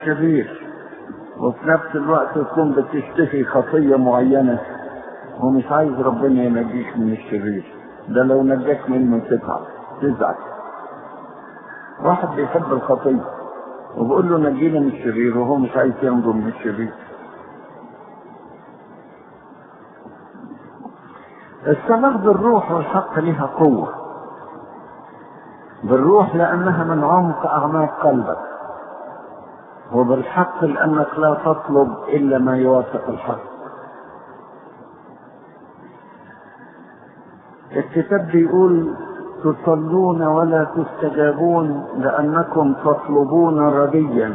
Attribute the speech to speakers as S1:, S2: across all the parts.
S1: شرير وفي نفس الوقت تكون بتشتهي خطية معينة ومش عايز ربنا ينجيك من الشرير ده لو نجاك منه تتعب تزعل واحد بيحب الخطية وبقول له نجينا من الشرير وهو مش عايز ينجو من الشرير الصلاة بالروح والحق لها قوة بالروح لأنها من عمق أعماق قلبك وبالحق لأنك لا تطلب إلا ما يوافق الحق الكتاب بيقول تصلون ولا تستجابون لأنكم تطلبون رديا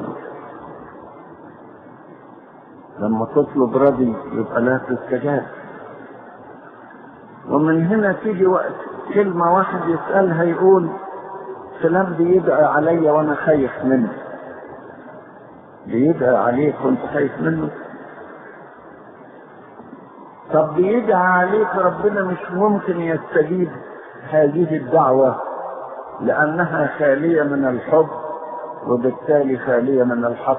S1: لما تطلب ردي يبقى لا تستجاب ومن هنا تيجي وقت كلمة واحد يسألها يقول فلان بيدعي عليا وانا خايف منه بيدعي عليك وانت خايف منه طب بيدعي عليك ربنا مش ممكن يستجيب هذه الدعوة لأنها خالية من الحب وبالتالي خالية من الحق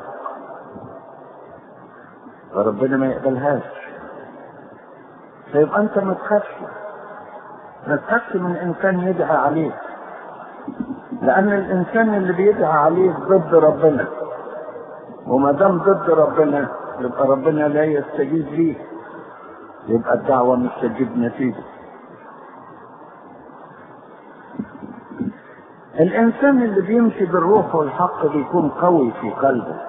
S1: فربنا ما يقبلهاش فيبقى انت ما تخافش ما تخافش من انسان يدعي عليك لان الانسان اللي بيدعي عليك ضد ربنا وما دام ضد ربنا يبقى ربنا لا يستجيب ليه يبقى الدعوه مش تجيب نتيجه الانسان اللي بيمشي بالروح والحق بيكون قوي في قلبه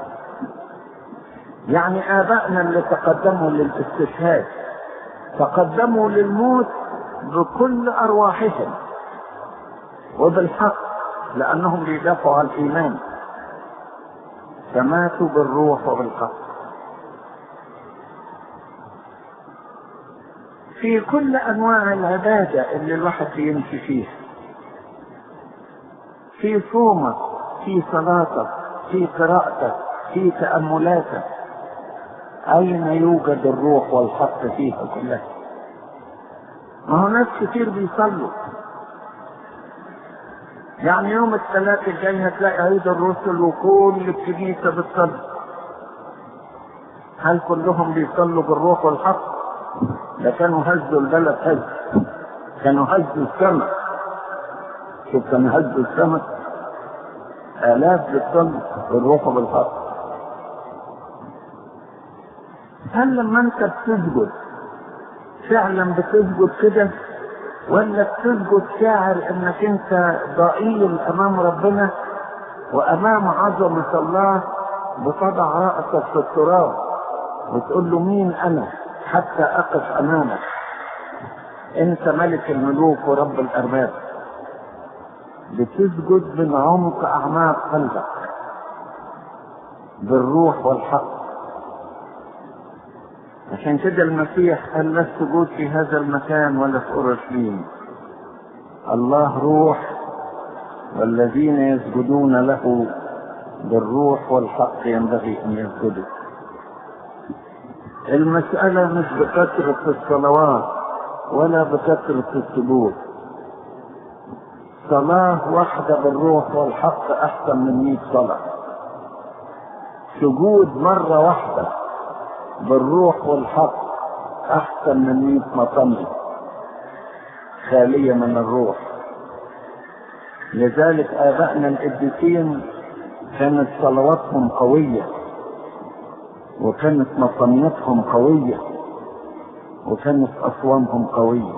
S1: يعني ابائنا اللي تقدموا للاستشهاد تقدموا للموت بكل ارواحهم وبالحق لانهم بيدافعوا عن الايمان فماتوا بالروح وبالحق في كل انواع العباده اللي الواحد بيمشي فيها في صومك في صلاتك في قراءتك في تاملاتك أين يوجد الروح والحق فيها كلها ما هو ناس كتير بيصلوا يعني يوم الثلاث الجاي هتلاقي عيد الرسل وكل الكنيسة بتصلي هل كلهم بيصلوا بالروح والحق؟ ده كانوا هزوا البلد هز كانوا هزوا السماء شوف كانوا هزوا السماء آلاف بتصلي بالروح وبالحق هل لما انت بتسجد فعلا بتسجد كده ولا بتسجد شاعر انك انت ضئيل امام ربنا وامام عظمة الله بتضع رأسك في التراب وتقول له مين انا حتى اقف امامك انت ملك الملوك ورب الارباب بتسجد من عمق اعماق قلبك بالروح والحق عشان كده المسيح قال لا السجود في هذا المكان ولا في اورشليم الله روح والذين يسجدون له بالروح والحق ينبغي ان يسجدوا المسألة مش بكثرة الصلوات ولا بكثرة السجود صلاة واحدة بالروح والحق أحسن من مئة صلاة سجود مرة واحدة بالروح والحق احسن من مئة مطمئ خالية من الروح لذلك ابائنا القديسين كانت صلواتهم قوية وكانت مطمئتهم قوية وكانت اصوامهم قوية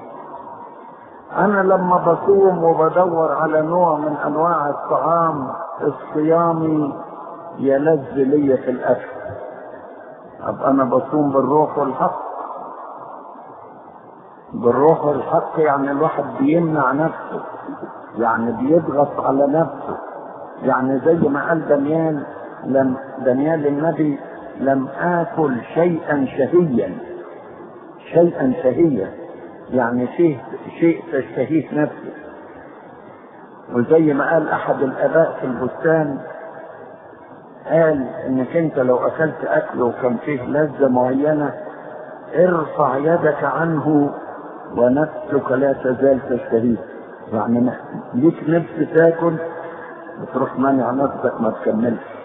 S1: انا لما بصوم وبدور على نوع من انواع الطعام الصيامي يلذ لي في الاكل ابقى انا بصوم بالروح والحق بالروح والحق يعني الواحد بيمنع نفسه يعني بيضغط على نفسه يعني زي ما قال دانيال لم دانيال النبي لم اكل شيئا شهيا شيئا شهيا يعني شيء شيء تشتهيه نفسه وزي ما قال احد الاباء في البستان قال انك انت لو اكلت اكل وكان فيه لذة معينة ارفع يدك عنه ونفسك لا تزال تشتهيه يعني ليك نفس تاكل بتروح مانع نفسك ما تكملش